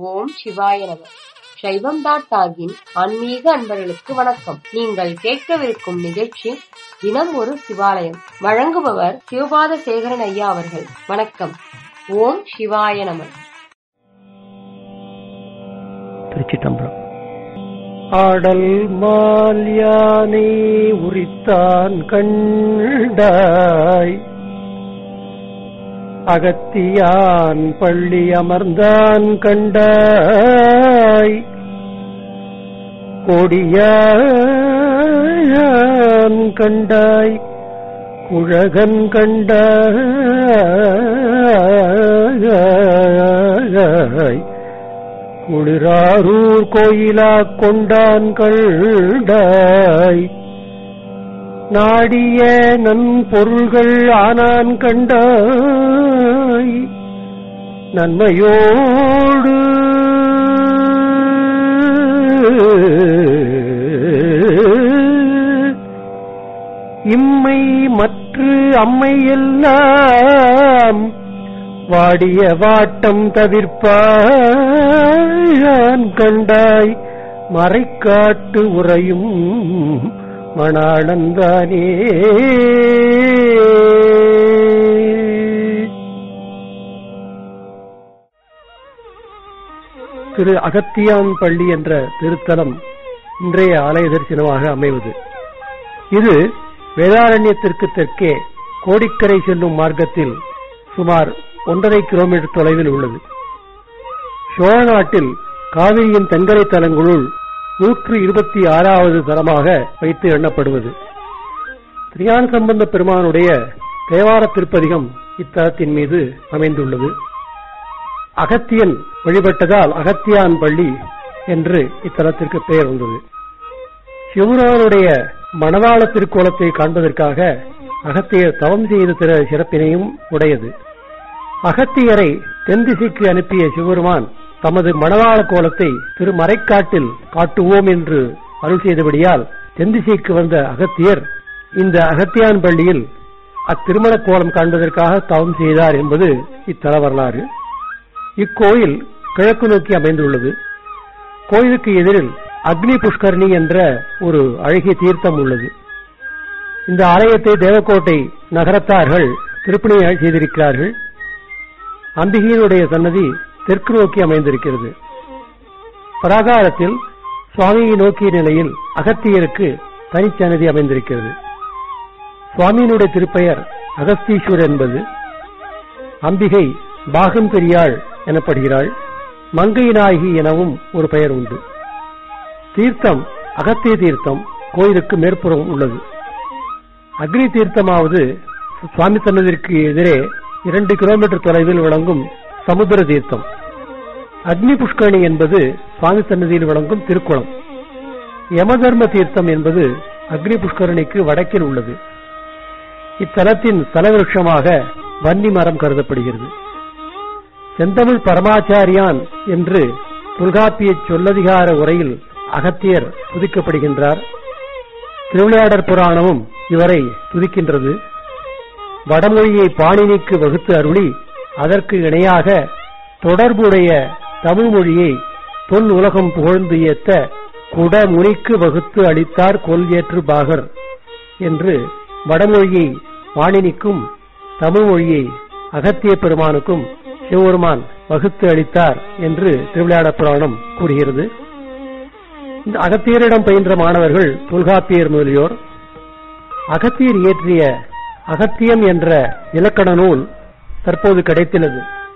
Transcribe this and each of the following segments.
ஓம் சிவாய நம சைவம் டாட் டாகின் ஆன்மீக அன்பர்களுக்கு வணக்கம் நீங்கள் கேட்கவிருக்கும் நிகழ்ச்சி தினம் ஒரு சிவாலயம் வழங்குபவர் சிவபாத சேகரன் ஐயா அவர்கள் வணக்கம் ஓம் சிவாய நம திருச்சிட்டம்பலம் ஆடல் மால் யானை உரித்தான் கண்டாய் அகத்தியான் பள்ளி அமர்ந்தான் கண்டாய் கொடியான் கண்டாய் குழகன் கண்டாய் குளிராரூர் கோயிலா கொண்டான் கண்டாய் நாடிய நன் பொருள்கள் ஆனான் கண்டாய் நன்மையோடு இம்மை மற்ற அம்மை எல்லாம் வாடிய வாட்டம் தவிர்ப்பான் கண்டாய் மறைக்காட்டு உறையும் மணாளந்தானே திரு அகத்தியான் பள்ளி என்ற திருத்தலம் இன்றைய ஆலய தரிசனமாக அமைவது இது வேதாரண்யத்திற்கு தெற்கே கோடிக்கரை செல்லும் மார்க்கத்தில் சுமார் ஒன்றரை கிலோமீட்டர் தொலைவில் உள்ளது சோழ நாட்டில் காவிரியின் தென்கரை தலங்களுள் நூற்று இருபத்தி ஆறாவது தலமாக வைத்து எண்ணப்படுவது திரியான சம்பந்த பெருமானுடைய தேவார திருப்பதிகம் இத்தலத்தின் மீது அமைந்துள்ளது அகத்தியன் வழிபட்டதால் அகத்தியான் பள்ளி என்று இத்தலத்திற்கு பெயர் வந்தது சிவரானுடைய மணவாள திருக்கோலத்தை காண்பதற்காக அகத்தியர் தவம் செய்த திற சிறப்பினையும் உடையது அகத்தியரை தென் திசைக்கு அனுப்பிய சிவபெருமான் தமது மணவாள கோலத்தை திருமறைக்காட்டில் காட்டுவோம் என்று அருள் செய்தபடியால் தென் திசைக்கு வந்த அகத்தியர் இந்த அகத்தியான் பள்ளியில் அத்திருமண கோலம் காண்பதற்காக தவம் செய்தார் என்பது இத்தல வரலாறு இக்கோயில் கிழக்கு நோக்கி அமைந்துள்ளது கோயிலுக்கு எதிரில் அக்னி புஷ்கரணி என்ற ஒரு அழகிய தீர்த்தம் உள்ளது இந்த ஆலயத்தை தேவக்கோட்டை நகரத்தார்கள் திருப்பணியாக செய்திருக்கிறார்கள் அம்பிகையினுடைய சன்னதி தெற்கு நோக்கி அமைந்திருக்கிறது பராகாரத்தில் சுவாமியை நோக்கிய நிலையில் அகத்தியருக்கு தனிச்சன்னதி அமைந்திருக்கிறது சுவாமியினுடைய திருப்பெயர் அகஸ்தீஸ்வர் என்பது அம்பிகை பாகம் பெரியாள் எனப்படுகிறாள் மங்கை நாயகி எனவும் ஒரு பெயர் உண்டு தீர்த்தம் அகத்திய தீர்த்தம் கோயிலுக்கு மேற்புறம் உள்ளது அக்னி தீர்த்தமாவது சுவாமி சன்னதிற்கு எதிரே இரண்டு கிலோமீட்டர் தொலைவில் விளங்கும் சமுத்திர தீர்த்தம் அக்னி புஷ்கரணி என்பது சுவாமி சன்னதியில் விளங்கும் திருக்குளம் யமதர்ம தீர்த்தம் என்பது அக்னி புஷ்கரணிக்கு வடக்கில் உள்ளது இத்தலத்தின் தலவிருஷமாக வன்னி மரம் கருதப்படுகிறது செந்தமிழ் பரமாச்சாரியான் என்று தொல்காப்பிய சொல்லதிகார உரையில் அகத்தியர் துதிக்கப்படுகின்றார் திருவிளையாடற் புராணமும் இவரை துதிக்கின்றது வடமொழியை பாணினிக்கு வகுத்து அருளி அதற்கு இணையாக தொடர்புடைய தமிழ் மொழியை தொல் உலகம் புகழ்ந்து ஏத்த குடமுனிக்கு வகுத்து அளித்தார் கொல் ஏற்று பாகர் என்று வடமொழியை பாணினிக்கும் தமிழ் மொழியை அகத்திய பெருமானுக்கும் சிவபெருமான் வகுத்து அளித்தார் என்று திருவிளையாட புராணம் கூறுகிறது இந்த அகத்தியரிடம் பயின்ற மாணவர்கள் தொல்காப்பியர் முதலியோர் அகத்தியர் இயற்றிய அகத்தியம் என்ற இலக்கண நூல் தற்போது கிடைத்துள்ளது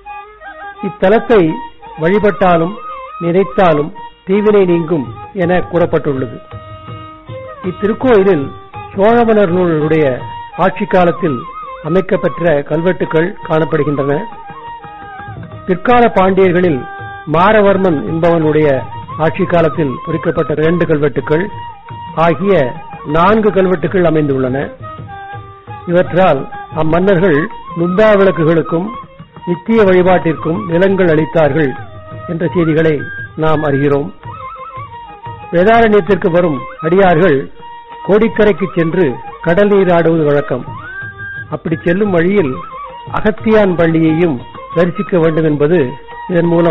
இத்தலத்தை வழிபட்டாலும் நினைத்தாலும் தீவினை நீங்கும் என கூறப்பட்டுள்ளது இத்திருக்கோயிலில் சோழமன்னர்களுடைய ஆட்சி காலத்தில் அமைக்கப்பெற்ற கல்வெட்டுகள் காணப்படுகின்றன பிற்கால பாண்டியர்களில் மாரவர்மன் என்பவனுடைய ஆட்சி காலத்தில் பொறிக்கப்பட்ட இரண்டு கல்வெட்டுகள் ஆகிய நான்கு கல்வெட்டுகள் அமைந்துள்ளன இவற்றால் அம்மன்னர்கள் நுந்தா விளக்குகளுக்கும் நித்திய வழிபாட்டிற்கும் நிலங்கள் அளித்தார்கள் என்ற செய்திகளை நாம் அறிகிறோம் வேதாரண்யத்திற்கு வரும் அடியார்கள் கோடிக்கரைக்கு சென்று கடல் நீராடுவது வழக்கம் அப்படி செல்லும் வழியில் அகத்தியான் பள்ளியையும் தரிசிக்க வேண்டும் என்பது இதன் மூலம்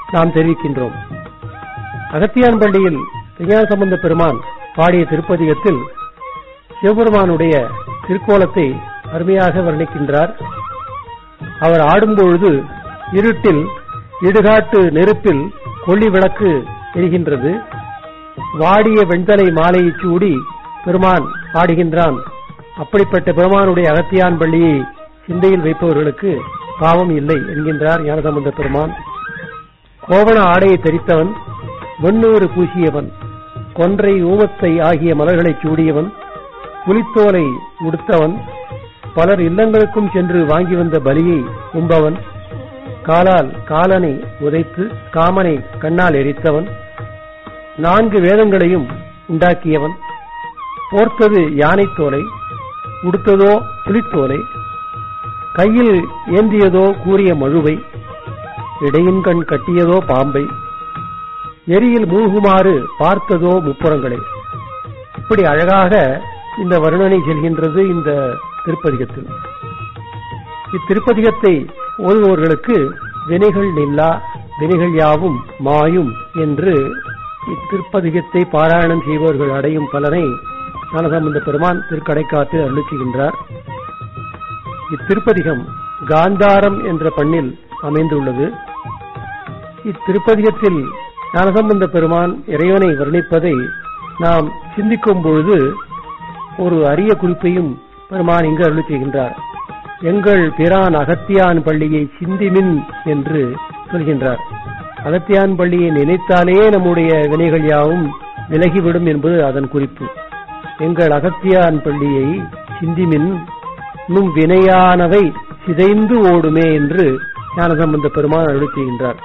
நாம் தெரிவிக்கின்றோம் அகத்தியான் பள்ளியில் விஞ்ஞான சம்பந்த பெருமான் பாடிய திருப்பதிகத்தில் சிவபெருமானுடைய திருக்கோலத்தை அருமையாக வர்ணிக்கின்றார் அவர் ஆடும்பொழுது இருட்டில் இடுகாட்டு நெருப்பில் கொள்ளி விளக்கு எரிகின்றது வாடிய வெண்தலை மாலையை சூடி பெருமான் ஆடுகின்றான் அப்படிப்பட்ட பெருமானுடைய அகத்தியான் பள்ளியை சிந்தையில் வைப்பவர்களுக்கு பாவம் இல்லை என்கின்றார் ஞானசம்பந்த பெருமான் கோவண ஆடையை தரித்தவன் வெண்ணூறு பூசியவன் கொன்றை ஊமத்தை ஆகிய மலர்களை சூடியவன் புலித்தோலை உடுத்தவன் பலர் இல்லங்களுக்கும் சென்று வாங்கி வந்த பலியை உம்பவன் காலால் காலனை உதைத்து காமனை கண்ணால் எரித்தவன் நான்கு வேதங்களையும் உண்டாக்கியவன் போர்த்தது யானை தோலை உடுத்ததோ புலித்தோலை கையில் ஏந்தியதோ கூறிய மழுவை இடையின் கண் கட்டியதோ பாம்பை எரியில் மூழ்குமாறு பார்த்ததோ முப்புறங்களை இப்படி அழகாக இந்த வர்ணனை செல்கின்றது இந்த திருப்பதிகத்தில் இத்திருப்பதிகத்தை ஓதுபவர்களுக்கு வினைகள் நில்லா வினைகள் யாவும் மாயும் என்று இத்திருப்பதிகத்தை பாராயணம் செய்பவர்கள் அடையும் பலனை ஞானசம்பந்த பெருமான் திருக்கடைக்காற்றில் அருளிச்சுகின்றார் இத்திருப்பதிகம் காந்தாரம் என்ற பண்ணில் அமைந்துள்ளது இத்திருப்பதிகத்தில் ஞானசம்பந்த பெருமான் இறைவனை வர்ணிப்பதை நாம் சிந்திக்கும் பொழுது ஒரு அரிய குறிப்பையும் பெருமான் இங்கு அருளி செய்கின்றார் எங்கள் பிரான் அகத்தியான் பள்ளியை சிந்திமின் என்று சொல்கின்றார் அகத்தியான் பள்ளியை நினைத்தாலே நம்முடைய வினைகள் யாவும் விலகிவிடும் என்பது அதன் குறிப்பு எங்கள் அகத்தியான் பள்ளியை சிந்திமின் நும் வினையானவை சிதைந்து ஓடுமே என்று ஞானசம்பந்த பெருமான் அருளி செய்கின்றார்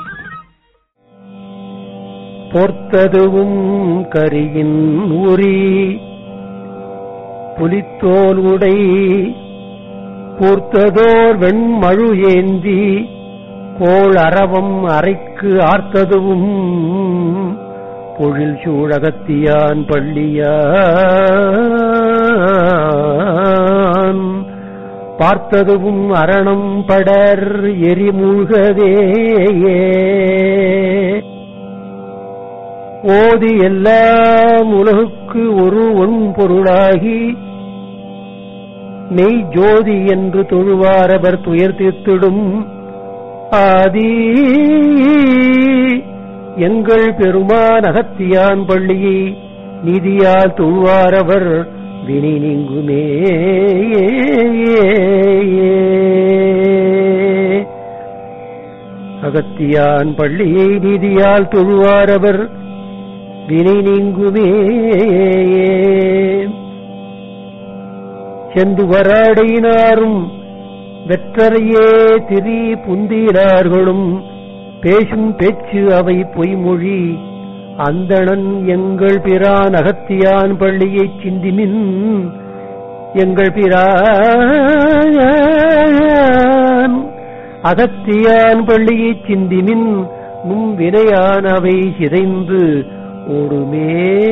பொர்த்ததுவும் கரியின் ஊரி புலித்தோல் உடை கூர்த்ததோர் வெண்மழு ஏந்தி கோள் அரவம் அரைக்கு ஆர்த்ததுவும் பொழில் சூழகத்தியான் பள்ளியான் பார்த்ததுவும் அரணம் படர் எரிமூழ்கதேயே ஓதி எல்லாம் உலகுக்கு ஒரு ஒன் பொருளாகி மெய் ஜோதி என்று தொழுவாரவர் துயர் தீர்த்திடும் ஆதி எங்கள் பெருமான் அகத்தியான் பள்ளியை நிதியால் தொழுவாரவர் வினை நீங்குமே அகத்தியான் பள்ளியை நிதியால் தொழுவாரவர் வினை நீங்குமே சென்று வராடையினாரும் வெற்றரையே திரி புந்தீரார்களும் பேசும் பேச்சு அவை பொய்மொழி அந்தணன் எங்கள் பிரான் அகத்தியான் பள்ளியைச் சிந்திமின் எங்கள் பிரான் அகத்தியான் பள்ளியைச் சிந்திமின் நும் வினையானவை சிதைந்து ஓடுமே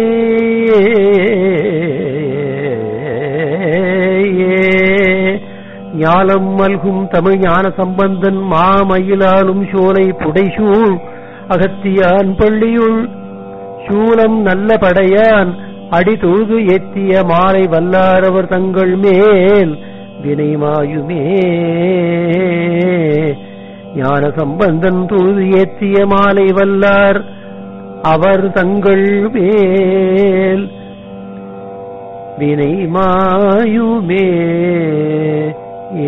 ஞாலம் மல்கும் தமிழ் ஞான சம்பந்தன் மாமயிலாலும் சோலை புடைசூழ் அகத்தியான் பள்ளியுள் சூலம் நல்ல படையான் அடி தொழுது ஏத்திய மாலை வல்லாரவர் தங்கள் மேல் வினைமாயுமே ஞான சம்பந்தன் தொழுது ஏத்திய மாலை வல்லார் அவர் தங்கள் மேல் வினை மாயுமே ஏ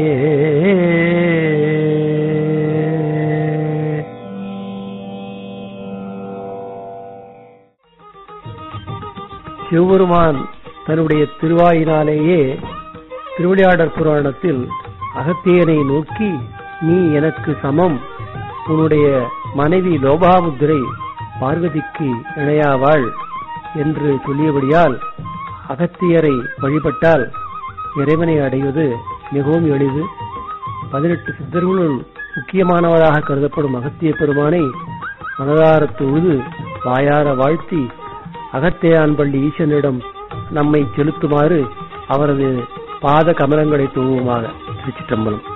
சிவபெருமான் தன்னுடைய திருவாயினாலேயே திருவிளையாடற் புராணத்தில் அகத்தியனை நோக்கி நீ எனக்கு சமம் உன்னுடைய மனைவி லோபாமுத்திரை பார்வதிக்கு இணையாவாள் என்று சொல்லியபடியால் அகத்தியரை வழிபட்டால் இறைவனை அடைவது மிகவும் எளிது பதினெட்டு சித்தர்களுள் முக்கியமானவராக கருதப்படும் அகத்திய பெருமானை மனதார தொழுது வாயார வாழ்த்தி அகத்தியான் பள்ளி ஈசனிடம் நம்மை செலுத்துமாறு அவரது பாத கமலங்களை தொழுவுமாக திருச்சிற்றம்பலம்